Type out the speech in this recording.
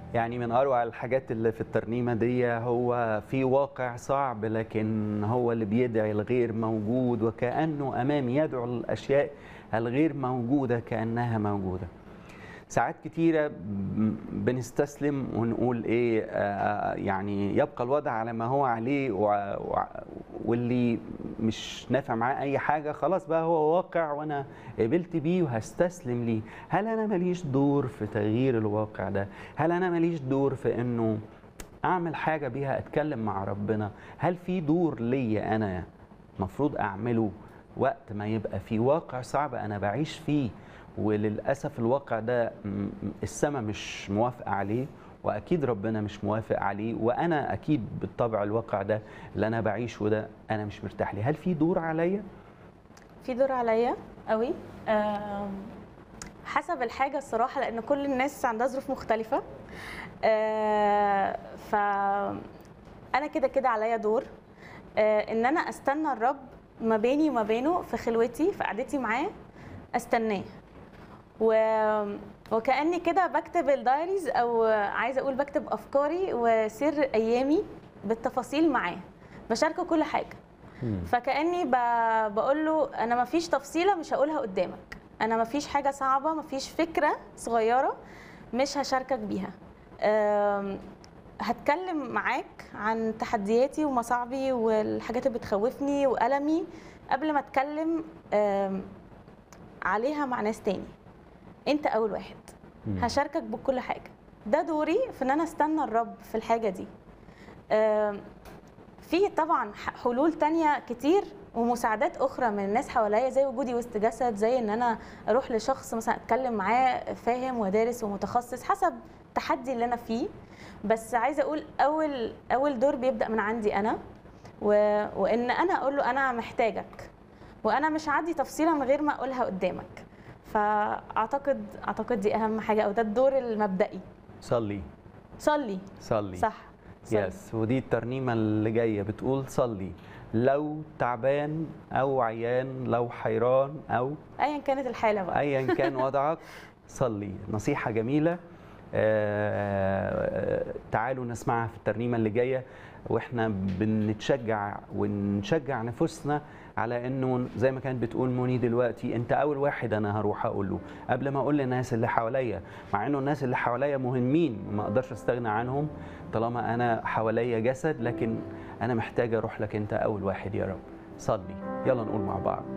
يعني من اروع الحاجات اللي في الترنيمه دي هو في واقع صعب لكن هو اللي بيدعي الغير موجود وكانه امامي يدعو الاشياء الغير موجوده كانها موجوده ساعات كتيرة بنستسلم ونقول ايه آه يعني يبقى الوضع على ما هو عليه واللي مش نافع معاه اي حاجة خلاص بقى هو واقع وانا قبلت بيه وهستسلم ليه هل انا ماليش دور في تغيير الواقع ده هل انا ماليش دور في انه اعمل حاجة بيها اتكلم مع ربنا هل في دور ليا انا مفروض اعمله وقت ما يبقى في واقع صعب انا بعيش فيه وللاسف الواقع ده السماء مش موافقه عليه واكيد ربنا مش موافق عليه وانا اكيد بالطبع الواقع ده اللي انا بعيشه ده انا مش مرتاح ليه هل في دور عليا في دور عليا قوي حسب الحاجه الصراحه لان كل الناس عندها ظروف مختلفه ف انا كده كده عليا دور ان انا استنى الرب ما بيني وما بينه في خلوتي في قعدتي معاه استناه و... وكاني كده بكتب الدايريز او عايزه اقول بكتب افكاري وسر ايامي بالتفاصيل معاه بشاركه كل حاجه فكاني ب... بقول له انا ما فيش تفصيله مش هقولها قدامك انا ما فيش حاجه صعبه ما فيش فكره صغيره مش هشاركك بيها أم... هتكلم معاك عن تحدياتي ومصاعبي والحاجات اللي بتخوفني والمي قبل ما اتكلم أم... عليها مع ناس تاني انت اول واحد مم. هشاركك بكل حاجه ده دوري في ان انا استنى الرب في الحاجه دي في طبعا حلول تانية كتير ومساعدات اخرى من الناس حواليا زي وجودي وسط جسد زي ان انا اروح لشخص مثلا اتكلم معاه فاهم ودارس ومتخصص حسب التحدي اللي انا فيه بس عايزه اقول اول اول دور بيبدا من عندي انا و... وان انا اقول له انا محتاجك وانا مش هعدي تفصيله من غير ما اقولها قدامك فاعتقد اعتقد دي اهم حاجه او ده الدور المبدئي صلي صلي صلي صح صلي. يس ودي الترنيمه اللي جايه بتقول صلي لو تعبان او عيان لو حيران او ايا كانت الحاله بقى ايا كان وضعك صلي نصيحه جميله آه تعالوا نسمعها في الترنيمه اللي جايه واحنا بنتشجع ونشجع نفوسنا على انه زي ما كانت بتقول موني دلوقتي انت اول واحد انا هروح اقول له قبل ما اقول للناس اللي حواليا مع انه الناس اللي حواليا مهمين ما اقدرش استغنى عنهم طالما انا حواليا جسد لكن انا محتاج اروح لك انت اول واحد يا رب صلي يلا نقول مع بعض